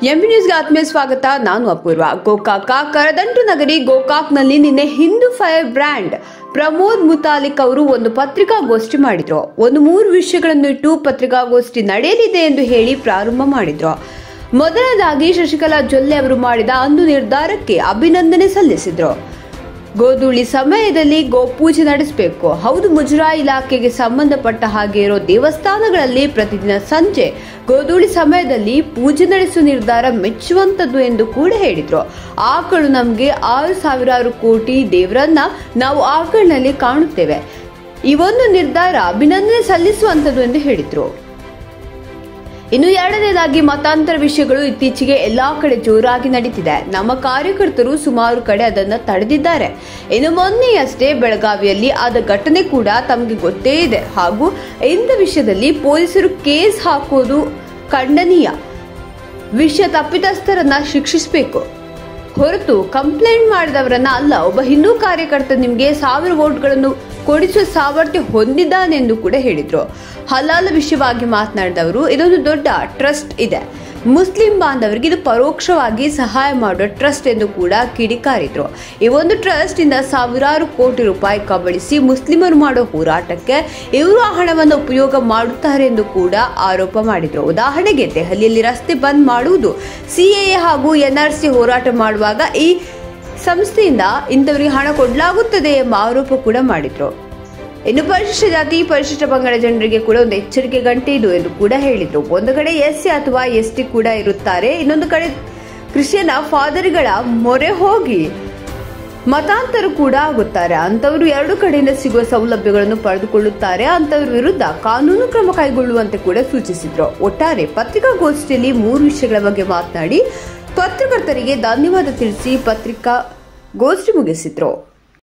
MB ನ್ಯೂಸ್ಗೆ ಆತ್ಮೀಯ ಸ್ವಾಗತ ನಾನು ಅಪೂರ್ವ ಗೋಕಾಕ ಕರದಂಟು ನಗರಿ ಗೋಕಾಕ್ನಲ್ಲಿ ನಿನ್ನೆ ಹಿಂದೂ ಫೈರ್ ಬ್ರ್ಯಾಂಡ್ ಪ್ರಮೋದ್ ಮುತಾಲಿಕ್ ಅವರು ಒಂದು ಪತ್ರಿಕಾಗೋಷ್ಠಿ ಮಾಡಿದ್ರು ಒಂದು ಮೂರು ವಿಷಯಗಳನ್ನು ಇಟ್ಟು ಪತ್ರಿಕಾಗೋಷ್ಠಿ ನಡೆಯಲಿದೆ ಎಂದು ಹೇಳಿ ಪ್ರಾರಂಭ ಮಾಡಿದ್ರು ಮೊದಲನೇದಾಗಿ ಶಶಿಕಲಾ ಜೊಲ್ಲೆ ಅವರು ಮಾಡಿದ ಅಂದು ನಿರ್ಧಾರಕ್ಕೆ ಅಭಿನಂದನೆ ಸಲ್ಲಿಸಿದ್ರು ಗೋಧೂಳಿ ಸಮಯದಲ್ಲಿ ಗೋಪೂಜೆ ನಡೆಸಬೇಕು ಹೌದು ಮುಜರಾಯಿ ಇಲಾಖೆಗೆ ಸಂಬಂಧಪಟ್ಟ ಹಾಗೆ ಇರೋ ದೇವಸ್ಥಾನಗಳಲ್ಲಿ ಪ್ರತಿದಿನ ಸಂಜೆ ಗೋಧೂಳಿ ಸಮಯದಲ್ಲಿ ಪೂಜೆ ನಡೆಸುವ ನಿರ್ಧಾರ ಮೆಚ್ಚುವಂತದ್ದು ಎಂದು ಕೂಡ ಹೇಳಿದ್ರು ಆಕಳು ನಮಗೆ ಆರು ಸಾವಿರಾರು ಕೋಟಿ ದೇವರನ್ನ ನಾವು ಆಕಳಿನಲ್ಲಿ ಕಾಣುತ್ತೇವೆ ಈ ಒಂದು ನಿರ್ಧಾರ ಅಭಿನಂದನೆ ಸಲ್ಲಿಸುವಂತದ್ದು ಎಂದು ಹೇಳಿದ್ರು ಇನ್ನು ಎರಡನೇದಾಗಿ ಮತಾಂತರ ವಿಷಯಗಳು ಇತ್ತೀಚೆಗೆ ಎಲ್ಲಾ ಕಡೆ ಜೋರಾಗಿ ನಡೀತಿದೆ ನಮ್ಮ ಕಾರ್ಯಕರ್ತರು ಸುಮಾರು ಕಡೆ ಅದನ್ನ ತಡೆದಿದ್ದಾರೆ ಇನ್ನು ಮೊನ್ನೆಯಷ್ಟೇ ಬೆಳಗಾವಿಯಲ್ಲಿ ಆದ ಘಟನೆ ಕೂಡ ತಮಗೆ ಗೊತ್ತೇ ಇದೆ ಹಾಗೂ ಇಂಥ ವಿಷಯದಲ್ಲಿ ಪೊಲೀಸರು ಕೇಸ್ ಹಾಕೋದು ಖಂಡನೀಯ ವಿಷಯ ತಪ್ಪಿತಸ್ಥರನ್ನ ಶಿಕ್ಷಿಸಬೇಕು ಹೊರತು ಕಂಪ್ಲೇಂಟ್ ಮಾಡಿದವರನ್ನ ಅಲ್ಲ ಒಬ್ಬ ಹಿಂದೂ ಕಾರ್ಯಕರ್ತ ನಿಮಗೆ ಸಾವಿರ ವೋಟ್ಗಳನ್ನು ಕೊಡಿಸುವ ಸಾಮರ್ಥ್ಯ ಹೊಂದಿದ್ದಾನೆಂದು ಕೂಡ ಹೇಳಿದ್ರು ಹಲಾಲ ವಿಷಯವಾಗಿ ಮಾತನಾಡಿದವರು ಇದೊಂದು ದೊಡ್ಡ ಟ್ರಸ್ಟ್ ಇದೆ ಮುಸ್ಲಿಂ ಬಾಂಧವರಿಗೆ ಇದು ಪರೋಕ್ಷವಾಗಿ ಸಹಾಯ ಮಾಡುವ ಟ್ರಸ್ಟ್ ಎಂದು ಕೂಡ ಕಿಡಿಕಾರಿದ್ರು ಈ ಒಂದು ಟ್ರಸ್ಟ್ ಇಂದ ಸಾವಿರಾರು ಕೋಟಿ ರೂಪಾಯಿ ಕಬಳಿಸಿ ಮುಸ್ಲಿಮರು ಮಾಡೋ ಹೋರಾಟಕ್ಕೆ ಇವರು ಆ ಹಣವನ್ನು ಉಪಯೋಗ ಮಾಡುತ್ತಾರೆ ಎಂದು ಕೂಡ ಆರೋಪ ಮಾಡಿದ್ರು ಉದಾಹರಣೆಗೆ ದೆಹಲಿಯಲ್ಲಿ ರಸ್ತೆ ಬಂದ್ ಮಾಡುವುದು ಸಿಎಎ ಹಾಗೂ ಎನ್ಆರ್ಸಿ ಹೋರಾಟ ಮಾಡುವಾಗ ಈ ಸಂಸ್ಥೆಯಿಂದ ಇಂಥವರಿಗೆ ಹಣ ಕೊಡಲಾಗುತ್ತದೆ ಎಂಬ ಆರೋಪ ಕೂಡ ಮಾಡಿದ್ರು ಇನ್ನು ಪರಿಶಿಷ್ಟ ಜಾತಿ ಪರಿಶಿಷ್ಟ ಪಂಗಡ ಜನರಿಗೆ ಕೂಡ ಒಂದು ಎಚ್ಚರಿಕೆ ಗಂಟೆ ಇದು ಎಂದು ಕೂಡ ಹೇಳಿದ್ರು ಒಂದು ಕಡೆ ಎಸ್ ಅಥವಾ ಎಸ್ ಟಿ ಕೂಡ ಇರುತ್ತಾರೆ ಇನ್ನೊಂದು ಕಡೆ ಕ್ರಿಶ್ಚಿಯನ್ ಫಾದರ್ಗಳ ಮೊರೆ ಹೋಗಿ ಮತಾಂತರ ಕೂಡ ಆಗುತ್ತಾರೆ ಅಂತವರು ಎರಡು ಕಡೆಯಿಂದ ಸಿಗುವ ಸೌಲಭ್ಯಗಳನ್ನು ಪಡೆದುಕೊಳ್ಳುತ್ತಾರೆ ಅಂತವರ ವಿರುದ್ಧ ಕಾನೂನು ಕ್ರಮ ಕೈಗೊಳ್ಳುವಂತೆ ಕೂಡ ಸೂಚಿಸಿದ್ರು ಒಟ್ಟಾರೆ ಪತ್ರಿಕಾಗೋಷ್ಠಿಯಲ್ಲಿ ಮೂರು ವಿಷಯಗಳ ಬಗ್ಗೆ ಮಾತನಾಡಿ ಪತ್ರಕರ್ತರಿಗೆ ಧನ್ಯವಾದ ತಿಳಿಸಿ ಪತ್ರಿಕಾ ಗೋಷ್ಠಿ ಮುಗಿಸಿದ್ರು